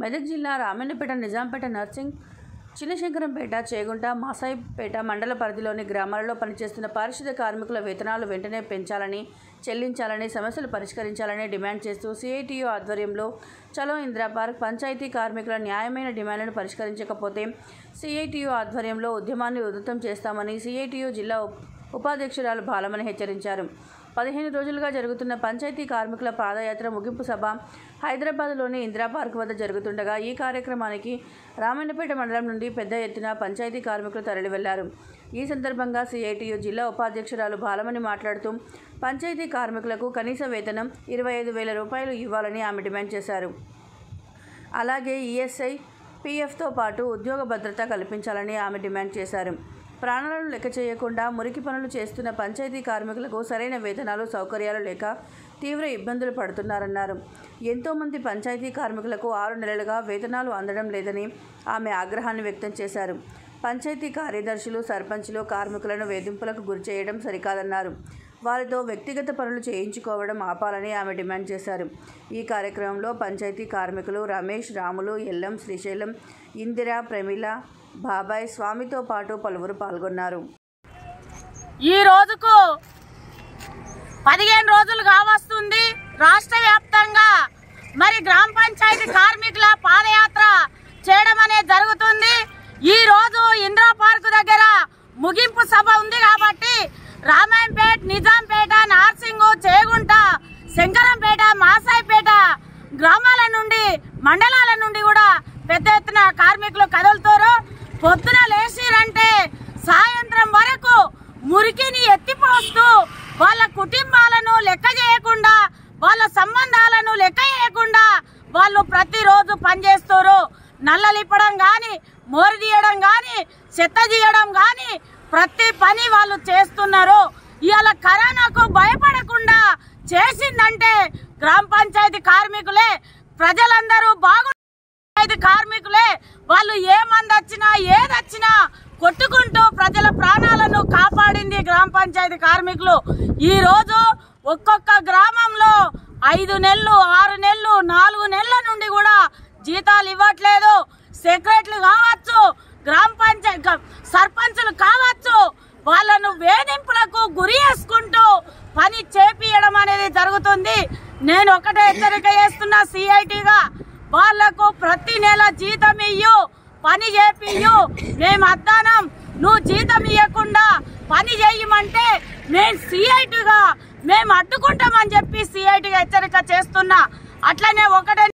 మెదక్ జిల్లా రామన్నపేట నిజాంపేట నర్సింగ్ చిన్నశంకరంపేట చేగుంట మాసాయిపేట మండల పరిధిలోని గ్రామాలలో పనిచేస్తున్న పారిశుద్ధ కార్మికుల వేతనాలు వెంటనే పెంచాలని చెల్లించాలని సమస్యలు పరిష్కరించాలని డిమాండ్ చేస్తూ సిఐటియు ఆధ్వర్యంలో చలో ఇందిరా పార్క్ పంచాయతీ కార్మికుల న్యాయమైన డిమాండ్లను పరిష్కరించకపోతే సిఐటియు ఆధ్వర్యంలో ఉద్యమాన్ని ఉధృతం చేస్తామని సిఐటియు జిల్లా ఉప్- ఉపాధ్యక్షురాలు బాలమని హెచ్చరించారు పదిహేను రోజులుగా జరుగుతున్న పంచాయతీ కార్మికుల పాదయాత్ర ముగింపు సభ హైదరాబాద్లోని ఇందిరా పార్క్ వద్ద జరుగుతుండగా ఈ కార్యక్రమానికి రామన్నపేట మండలం నుండి పెద్ద ఎత్తున పంచాయతీ కార్మికులు తరలి వెళ్లారు ఈ సందర్భంగా సిఐటియు జిల్లా ఉపాధ్యక్షురాలు బాలమని మాట్లాడుతూ పంచాయతీ కార్మికులకు కనీస వేతనం ఇరవై ఐదు వేల రూపాయలు ఇవ్వాలని ఆమె డిమాండ్ చేశారు అలాగే ఈఎస్ఐ పీఎఫ్తో పాటు ఉద్యోగ భద్రత కల్పించాలని ఆమె డిమాండ్ చేశారు ప్రాణాలను లెక్క చేయకుండా మురికి పనులు చేస్తున్న పంచాయతీ కార్మికులకు సరైన వేతనాలు సౌకర్యాలు లేక తీవ్ర ఇబ్బందులు పడుతున్నారన్నారు ఎంతోమంది పంచాయతీ కార్మికులకు ఆరు నెలలుగా వేతనాలు అందడం లేదని ఆమె ఆగ్రహాన్ని వ్యక్తం చేశారు పంచాయతీ కార్యదర్శులు సర్పంచులు కార్మికులను వేధింపులకు గురి చేయడం సరికాదన్నారు వారితో వ్యక్తిగత పనులు చేయించుకోవడం ఆపాలని ఆమె డిమాండ్ చేశారు ఈ కార్యక్రమంలో పంచాయతీ కార్మికులు రమేష్ రాములు ఎల్లం శ్రీశైలం ఇందిర ప్రమిళ బాబాయ్ స్వామితో పాటు పలువురు పాల్గొన్నారు ఈ రోజుకు పదిహేను రోజులు కావస్తుంది రాష్ట్ర వ్యాప్తంగా మరి గ్రామ పంచాయతీ కార్మికుల పాదయాత్ర చేయడం అనేది జరుగుతుంది ఈ రోజు ఇందిరా పార్క్ దగ్గర ముగింపు సభ ఉంది కాబట్టి రామాయంపేట నిజాంపేట నార్సింగు చేగుంట శంకరంపేట మాసాయిపేట గ్రామాల నుండి మండలాల నుండి కూడా పెద్ద ఎత్తున కార్మికులు కదులుతారు పొద్దున లేచిరంటే సాయంత్రం వరకు మురికిని ఎత్తిపోస్తూ వాళ్ళ కుటుంబాలను లెక్క చేయకుండా వాళ్ళ సంబంధాలను లెక్క చేయకుండా వాళ్ళు ప్రతిరోజు పనిచేస్తారు నల్లలిప్పడం కానీ మోరు తీయడం కానీ చెత్త తీయడం కానీ ప్రతి పని వాళ్ళు చేస్తున్నారు ఇవాళ కరోనాకు భయపడకుండా చేసిందంటే గ్రామ పంచాయతీ కార్మికులే ప్రజలందరూ బాగు పంచాయతీ కార్మికులే వాళ్ళు ఏ మంది వచ్చినా ఏది వచ్చినా కొట్టుకుంటూ ప్రజల ప్రాణాలను కాపాడింది గ్రామ పంచాయతీ కార్మికులు ఈ రోజు ఒక్కొక్క గ్రామంలో ఐదు నెలలు ఆరు నెలలు నాలుగు నెలల నుండి కూడా జీతాలు ఇవ్వట్లేదు సెక్రటరీ కావచ్చు గ్రామ పంచాయతీ సర్పంచులు కావచ్చు వాళ్ళను వేధింపులకు గురి చేసుకుంటూ పని చేపియడం అనేది జరుగుతుంది నేను ఒకటే హెచ్చరిక చేస్తున్నా సిఐటిగా వాళ్లకు ప్రతి నెల జీతం ఇయ్యు పని చేపియ్యు మేము అద్దానం నువ్వు జీతం ఇవ్వకుండా పని చేయమంటే మేము సిఐటిగా మేము అడ్డుకుంటామని చెప్పి సిఐటిగా హెచ్చరిక చేస్తున్నా అట్లనే ఒకటే